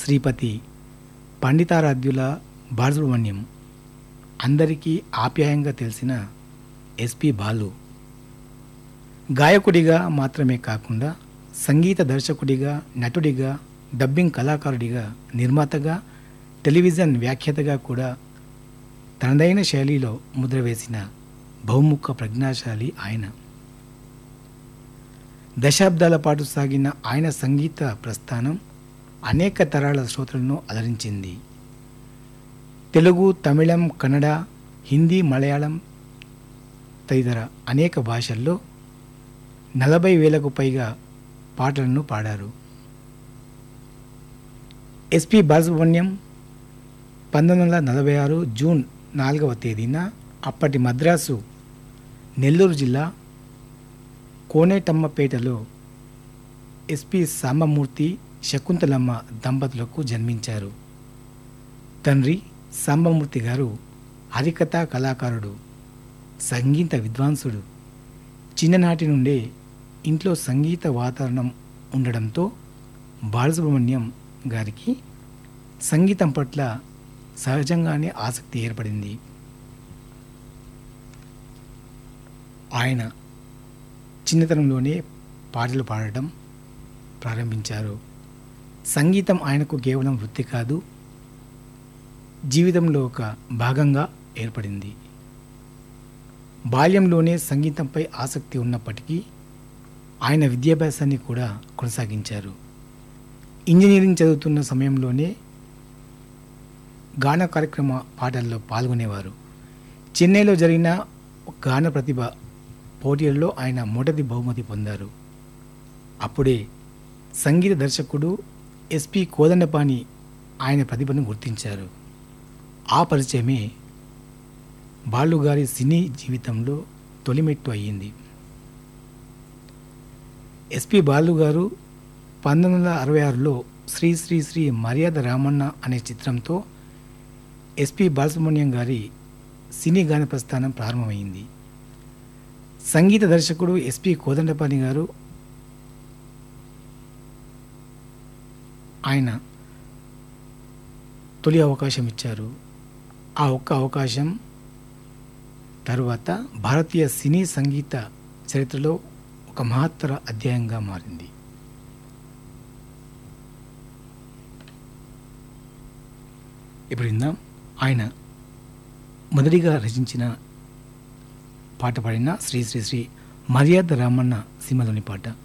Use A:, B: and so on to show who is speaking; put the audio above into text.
A: శ్రీపతి పండితారాధ్యుల బాలసుబ్రహ్మణ్యం అందరికీ ఆప్యాయంగా తెలిసిన ఎస్పి బాలు గాయకుడిగా మాత్రమే కాకుండా సంగీత దర్శకుడిగా నటుడిగా డబ్బింగ్ కళాకారుడిగా నిర్మాతగా టెలివిజన్ వ్యాఖ్యాతగా కూడా తనదైన శైలిలో ముద్ర వేసిన బహుముఖ ప్రజ్ఞాశాలి ఆయన దశాబ్దాల పాటు సాగిన ఆయన సంగీత ప్రస్థానం అనేక తరాల శ్రోతలను అలరించింది తెలుగు తమిళం కన్నడ హిందీ మలయాళం తదితర అనేక భాషల్లో నలభై వేలకు పైగా పాటలను పాడారు ఎస్పి బాలసుబ్రహ్మణ్యం పంతొమ్మిది వందల నలభై ఆరు జూన్ నాలుగవ తేదీన అప్పటి మద్రాసు నెల్లూరు జిల్లా కోనేటమ్మపేటలో ఎస్పి సాంబమూర్తి శకుంతలమ్మ దంపతులకు జన్మించారు తండ్రి సాంబమూర్తి గారు హరికథా కళాకారుడు సంగీత విద్వాంసుడు చిన్ననాటి నుండే ఇంట్లో సంగీత వాతావరణం ఉండడంతో బాలసుబ్రహ్మణ్యం గారికి సంగీతం పట్ల సహజంగానే ఆసక్తి ఏర్పడింది ఆయన చిన్నతనంలోనే పాటలు పాడటం ప్రారంభించారు సంగీతం ఆయనకు కేవలం వృత్తి కాదు జీవితంలో ఒక భాగంగా ఏర్పడింది బాల్యంలోనే సంగీతంపై ఆసక్తి ఉన్నప్పటికీ ఆయన విద్యాభ్యాసాన్ని కూడా కొనసాగించారు ఇంజనీరింగ్ చదువుతున్న సమయంలోనే గాన కార్యక్రమ పాటల్లో పాల్గొనేవారు చెన్నైలో జరిగిన గాన ప్రతిభ పోటీలలో ఆయన మొదటి బహుమతి పొందారు అప్పుడే సంగీత దర్శకుడు ఎస్పి కోదండపాణి ఆయన ప్రతిభను గుర్తించారు ఆ పరిచయమే బాలుగారి సినీ జీవితంలో తొలిమెట్టు అయ్యింది ఎస్పి బాలు గారు పంతొమ్మిది వందల అరవై ఆరులో శ్రీ శ్రీ శ్రీ మర్యాద రామన్న అనే చిత్రంతో ఎస్పి బాలసుబ్రహ్మణ్యం గారి సినీ గాన ప్రస్థానం ప్రారంభమైంది సంగీత దర్శకుడు ఎస్పి కోదండపాణి గారు ఆయన తొలి అవకాశం ఇచ్చారు ఆ ఒక్క అవకాశం తరువాత భారతీయ సినీ సంగీత చరిత్రలో ఒక మహత్తర అధ్యాయంగా మారింది ఇప్పుడు విందాం ఆయన మొదటిగా రచించిన పాట పాడిన శ్రీ శ్రీ శ్రీ మర్యాద రామన్న సినిమాలోని పాట